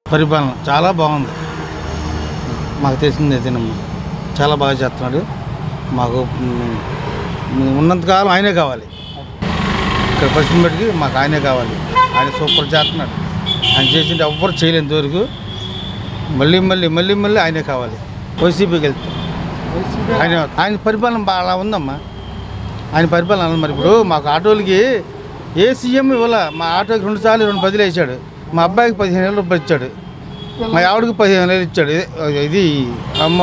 పరిపాలన చాలా బాగుంది మాకు తెలిసింది అదేనమ్మా చాలా బాగా చేస్తున్నాడు మాకు మ్, ఉన్నంతకాలం ఆయనే కావాలి ఇక్కడ పరిస్థితిని బట్టి మాకు ఆయనే కావాలి ఆయన సూపర్ చేస్తున్నాడు ఆయన చేసింది ఎవ్వరు చేయలేని వరకు మళ్ళీ మళ్ళీ మళ్ళీ మళ్ళీ ఆయనే కావాలి వైసీపీకి వెళ్తే ఆయన ఆయన పరిపాలన బాగా అలా ఉందమ్మా ఆయన పరిపాలన అలా మరి ఇప్పుడు మాకు ఆటోలకి ఏ సీఎం ఇవ్వాల మా ఆటోకి రెండు సార్లు రెండు పదిలు వేసాడు మా అబ్బాయికి పదిహేను వేల రూపాయలు ఇచ్చాడు మా ఆవిడకి పదిహేను వేలు ఇచ్చాడు ఇది- ఇది అమ్మ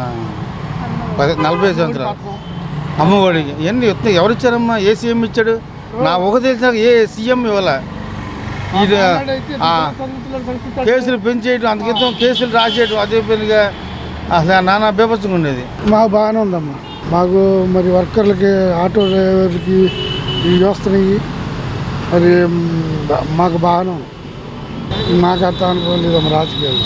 పది నలభై సంవత్సరాలు అమ్మఒడికి ఇవన్నీ ఇస్తున్నా- ఎవరు ఇచ్చారమ్మా ఏ సీఎం ఇచ్చాడు నా ఒక తెలిసిన ఏ సీఎం ఇవ్వాల ఇది ఆ, కేసులు పెంచేయడం అందుకితం కేసులు రాసేయడం అదే పనిగా అసలు నానా బీభత్సంగా ఉండేది మాకు బాగానే ఉందమ్మా మాకు మరి వర్కర్లకి ఆటో డ్రైవర్లకి ఇవి వస్తున్నాయి మరి మ్, బా- మాకు బాగానే ఉంది మాకు అంత అనుభవం లేదమ్మా రాజకీయాలు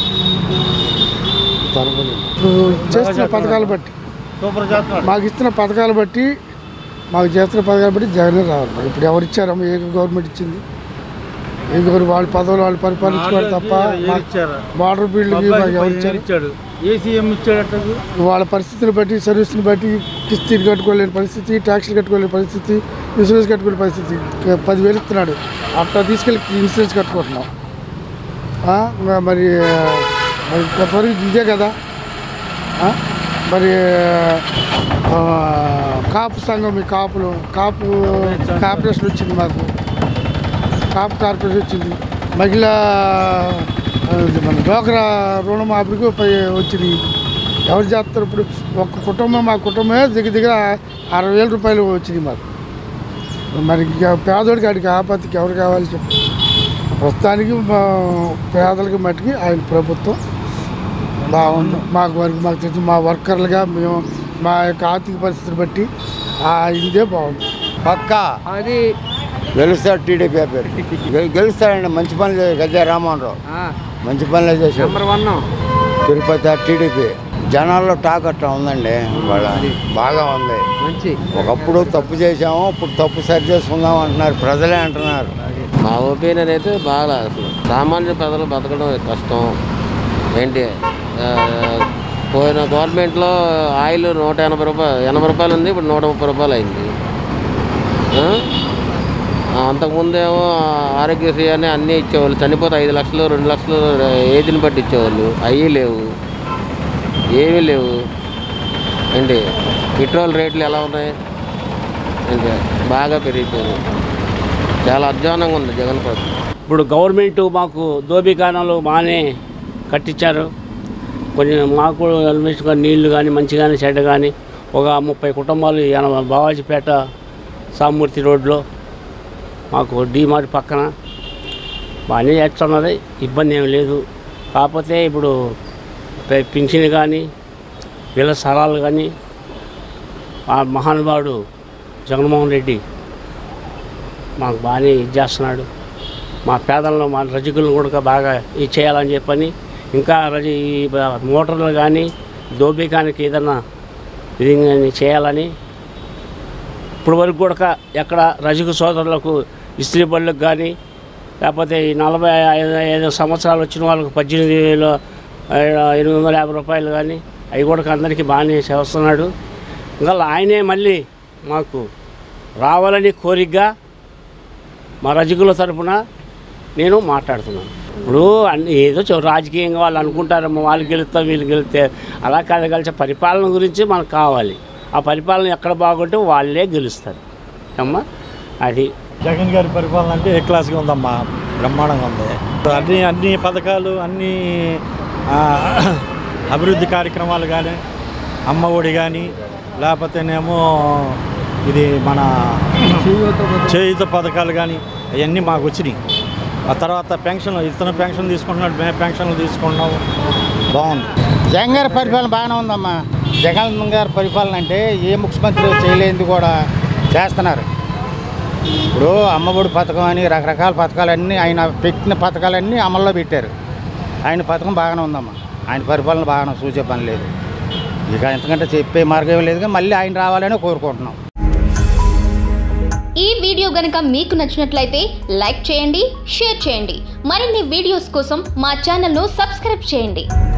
అంత అనుభవం లేదు ఇప్పుడు చేస్తున్న పథకాలు బట్టి సూపర్ చేస్తున్నాడు మాకు ఇస్తున్న పథకాలు బట్టి మాకు చేస్తున్న పథకాలు బట్టి జగనే రావాలి మరి ఇప్పుడు ఎవరు ఇచ్చారమ్మా ఏ గవర్నమెంట్ ఇచ్చింది ఏ గవర్నమెంట్ వాళ్ళ పదవులు వాళ్ళు పరిపాలించుకోవాలి తప్ప మాకు ఇచ్చారు వాటర్ బిల్లుకి మాకు ఎవరు ఇచ్చారు ఇచ్చాడు ఏ సీఎం ఇచ్చాడట వాళ్ళ పరిస్థితిని బట్టి సర్వీస్ని బట్టి కిస్తీలు కట్టుకోలేని పరిస్థితి ట్యాక్సీలు కట్టుకోలేని పరిస్థితి ఇన్సూరెన్స్ కట్టుకోలేని పరిస్థితి ఇక పదివేలు ఇస్తున్నాడు అట్లా తీసుకెళ్ళి ఇన్సూరెన్స్ కట్టుకుంటున్నాం ఆ, ఇంకా మరి మరి కొంతవరకు ఇదే కదా ఆ, మరి ఆ, కాపు సంఘం ఈ కాపులు కాపు కార్పొరేషన్ వచ్చింది మాకు కాపు కార్పొరేషన్ వచ్చింది మహిళా ఆ, ఇది మన డోక్రా రుణమాఫీకి పై వచ్చింది ఎవరు చేస్తారు ఇప్పుడు ఒక్క కుటుంబం మా కుటుంబమే దగ్గర దగ్గర అరవై వేల రూపాయలు వచ్చింది మాకు మరి ఇక పేదోడికి ఆడికి ఆపత్తికి ఎవరు కావాలి చెప్పు ప్రస్తుతానికి మా పేదలకి మట్టుకి ఆయన ప్రభుత్వం బాగుంది మాకు వరకు మాకు తెలిసి మా వర్కర్లుగా మేము మా యొక్క ఆర్థిక పరిస్థితిని బట్టి ఆ ఇదే బాగుంది పక్కా అది గెలుస్తాడు టీడీపీ పేరు గె- గెలుస్తాడండి మంచి పనులు చేశాడు గద్దె రామోహన్ రావు మంచి పనులే చేశాడు నెంబర్ వన్ తిరుపతి టీడీపీ జనాల్లో టాక్ అట్లా ఉందండి వాళ్ళ బాగా ఉంది మంచి ఒకప్పుడు తప్పు చేసాము ఇప్పుడు తప్పు సరి చేసుకుందాం అంటున్నారు ప్రజలే అంటున్నారు మా ఒపీనియన్ అయితే బాగా అసలు సామాన్య ప్రజలు బతకడం కష్టం ఏంటి ఆ, పోయిన గవర్నమెంట్లో ఆయిల్ నూట ఎనభై రూపాయలు ఎనభై రూపాయలు ఉంది ఇప్పుడు నూట ముప్పై రూపాయలు అయింది ఆ? ఆ, అంతకుముందేమో ఆరోగ్యశ్రీ అని అన్నీ ఇచ్చేవాళ్ళు చనిపోతే ఐదు లక్షలు రెండు లక్షలు ఏజ్ని బట్టి ఇచ్చేవాళ్ళు అవి లేవు ఏమీ లేవు ఏంటి పెట్రోల్ రేట్లు ఎలా ఉన్నాయి ఏంటి బాగా పెరిగిపోయింది చాలా అధ్వానంగా ఉంది జగన్ ప్రభుత్వం ఇప్పుడు గవర్నమెంట్ మాకు దోబికానాలు బాగానే కట్టించారు కొంచెం మాకు అల్మిస్ట్గా నీళ్లు కానీ మంచి కానీ చెడ్డ కానీ ఒక ముప్పై కుటుంబాలు ఎనభై బావాజీపేట సామూర్తి రోడ్లో మాకు డీమార్ట్ పక్కన బాగానే చేస్తున్నది ఇబ్బంది ఏమి లేదు కాకపోతే ఇప్పుడు పె- పింఛన్ కానీ వీళ్ళ స్థలాలు కానీ ఆ మహానుభావుడు జగన్మోహన్ రెడ్డి మాకు బాగానే ఇది చేస్తున్నాడు మా పేదలను మా రజకులను కూడా బాగా ఇది చేయాలని చెప్పని ఇంకా రజ ఈ బ- మోటార్లు కానీ దోబికానికి ఏదన్నా ఇది కానీ చేయాలని ఇప్పుడు వరకు కూడా ఎక్కడ రజకు సోదరులకు ఇస్త్రీ బళ్ళకు కానీ లేకపోతే ఈ నలభై ఐదు ఐదు సంవత్సరాలు వచ్చిన వాళ్ళకి పద్దెనిమిది వేలు ఆ, ఎనిమిది వందల యాభై రూపాయలు కానీ అవి కూడా అందరికీ బాగానే చేస్తున్నాడు ఇంకా ఆయనే మళ్ళీ మాకు రావాలని కోరికగా మా రజకుల తరపున నేను మాట్లాడుతున్నాను ఇప్పుడు అన్ని ఏదో చూ- రాజకీయంగా వాళ్ళు అనుకుంటారమ్మా వాళ్ళు గెలుస్తాం వీళ్ళు గెలిస్తే అలా కాదు కలిసి పరిపాలన గురించి మనకు కావాలి ఆ పరిపాలన ఎక్కడ బాగుంటే వాళ్ళే గెలుస్తారు అమ్మా అది జగన్ గారి పరిపాలన అంటే ఏ క్లాస్గా ఉందమ్మా బ్రహ్మాండంగా ఉంది అన్ని అన్ని పథకాలు అన్ని ఆ, అభివృద్ధి కార్యక్రమాలు కానీ అమ్మ ఒడి కానీ లేకపోతేనేమో ఇది మన చేయుత పథకాలు కానీ అవన్నీ మాకు వచ్చినాయి ఆ తర్వాత పెన్షన్ ఇతను పెన్షన్ తీసుకుంటున్నాడు మేము పెన్షన్లు తీసుకుంటున్నాము బాగుంది జగన్ గారి పరిపాలన బాగానే ఉందమ్మా జగన్ గారి పరిపాలన అంటే ఏ ముఖ్యమంత్రి చేయలేనిది కూడా చేస్తున్నారు ఇప్పుడు అమ్మఒడి పథకం అని రకరకాల పథకాలన్నీ ఆయన పెట్టిన పథకాలన్నీ అమల్లో పెట్టారు ఆయన పథకం బాగానే ఉందమ్మా ఆయన పరిపాలన బాగానే చూసే పని లేదు ఇక ఎంతకంటే చెప్పే మార్గం లేదు కానీ మళ్ళీ ఆయన రావాలని కోరుకుంటున్నాం ఈ వీడియో గనక మీకు నచ్చినట్లయితే లైక్ చేయండి షేర్ చేయండి మరిన్ని వీడియోస్ కోసం మా ఛానల్ను సబ్స్క్రైబ్ చేయండి